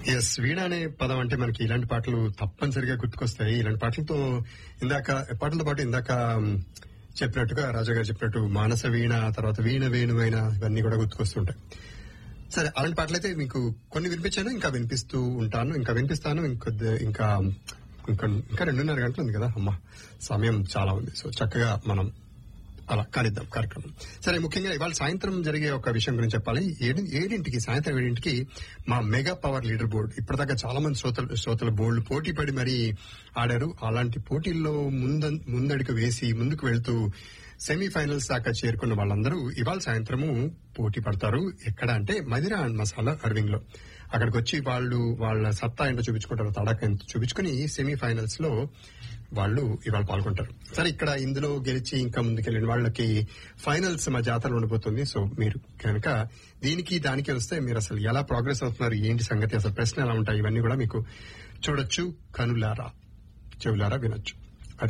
yes వీణ అనే పదం అంటే మనకి ఇలాంటి పాటలు తప్పనిసరిగా గుర్తుకొస్తాయి ఇలాంటి పాటలతో ఇందాక పాటలతో పాటు ఇందాక మ్, చెప్పినట్టుగా రాజా గారు చెప్పినట్టు మానస వీణ తర్వాత వీణ వేణువైన ఇవన్నీ కూడా గుర్తుకొస్తుంటాయి సరే అలాంటి పాటలైతే మీకు కొన్ని వినిపించాను ఇంకా వినిపిస్తూ ఉంటాను ఇంకా వినిపిస్తాను ఇంకొద్ది ఇంకా ఇంకా ఇంకా రెండున్నర గంటలు ఉంది కదా అమ్మ సమయం చాలా ఉంది సో చక్కగా మనం అలా కానిద్దాం కార్యక్రమం సరే ముఖ్యంగా ఇవాళ సాయంత్రం జరిగే ఒక విషయం గురించి చెప్పాలి ఏడు ఏడింటికి సాయంత్రం ఏడింటికి మా మెగా పవర్ లీడర్ బోర్డు ఇప్పటిదాకా చాలా మంది శ్రోతలు శ్రోతల బోర్డులు పోటీ పడి మరీ ఆడారు అలాంటి పోటీల్లో ముంద ముందడుగు వేసి ముందుకు వెళ్తూ సెమీఫైనల్స్ దాకా చేరుకున్న వాళ్ళందరూ ఇవాళ సాయంత్రము పోటీ పడతారు ఎక్కడ అంటే మదిరా అండ్ మసాలా అరవింగ్ లో అక్కడికి వచ్చి వాళ్ళు వాళ్ళ సత్తా ఏంటో చూపించుకుంటారు తడాక ఎంత చూపించుకుని సెమీఫైనల్స్ లో వాళ్ళు ఇవాళ పాల్గొంటారు సరే ఇక్కడ ఇందులో గెలిచి ఇంకా ముందుకెళ్ళిన వాళ్ళకి ఫైనల్స్ మా జాతరలో ఉండబోతుంది సో మీరు కనుక దీనికి దానికి వస్తే మీరు అసలు ఎలా ప్రోగ్రెస్ అవుతున్నారు ఏంటి సంగతి అసలు ప్రశ్న ఎలా ఉంటాయి ఇవన్నీ కూడా మీకు చూడొచ్చు కనులారా చెవులారా వినొచ్చు అది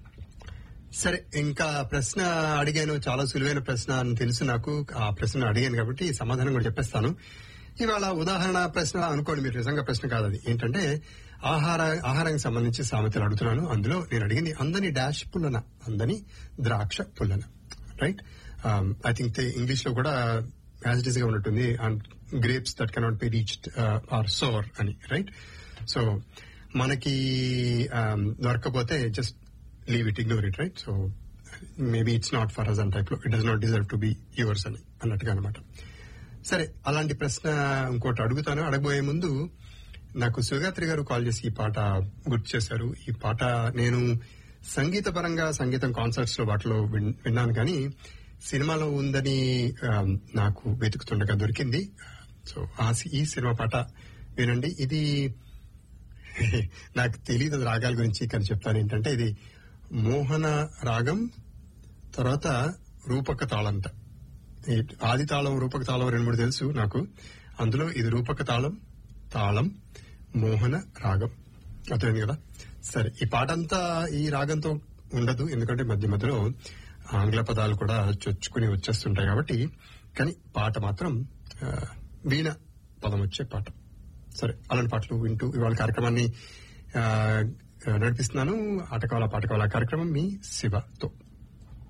సరే ఇంకా ప్రశ్న అడిగాను చాలా సులువైన ప్రశ్న అని తెలుసు నాకు ఆ ప్రశ్న అడిగాను కాబట్టి సమాధానం కూడా చెప్పేస్తాను ఇవాళ ఉదాహరణ ప్రశ్న అనుకోండి మీరు నిజంగా ప్రశ్న కాదు అది ఏంటంటే ఆహార ఆహారానికి సంబంధించి సామెతలు అడుగుతున్నాను అందులో నేను అడిగింది అందని డాష్ పుల్లన అందని ద్రాక్ష పుల్లన రైట్ ఐ థింక్ ఇంగ్లీష్ లో కూడా యాజ్ ఇట్ ఈస్ గా ఉన్నట్టుంది and grapes that cannot be reached are sour అని రైట్ సో మనకి um, దొరకకపోతే just leave it ignore it right so maybe it's not for us an type లో it does not deserve to be yours అని అన్నట్టుగా అనమాట సరే అలాంటి ప్రశ్న ఇంకోటి అడుగుతాను అడగబోయే ముందు నాకు సుగాత్రి గారు కాల్ చేసి ఈ పాట గుర్తు చేశారు ఈ పాట నేను సంగీత పరంగా సంగీతం కాన్సర్ట్స్ లో వాటిలో విన్- విన్నాను కానీ సినిమాలో ఉందని ఆ, నాకు వెతుకుతుండగా దొరికింది సో ఆ సి- ఈ సినిమా పాట వినండి ఇది నాకు తెలియదు రాగాల గురించి కానీ చెప్తాను ఏంటంటే ఇది మోహన రాగం తర్వాత రూపక తాళంట ఈ ఆది తాళం రూపక తాళం రెండు మూడు తెలుసు నాకు అందులో ఇది రూపక తాళం తాళం మోహన రాగం అర్థమైంది కదా సరే ఈ పాట అంతా ఈ రాగంతో ఉండదు ఎందుకంటే మధ్య మధ్యలో ఆంగ్ల పదాలు కూడా చొచ్చుకుని వచ్చేస్తుంటాయి కాబట్టి కానీ పాట మాత్రం ఆ, వీణ పదం వచ్చే పాట సరే అలాంటి పాటలు వింటూ ఇవాళ కార్యక్రమాన్ని ఆ, నడిపిస్తున్నాను ఆటకాల పాటకాల కార్యక్రమం మీ శివతో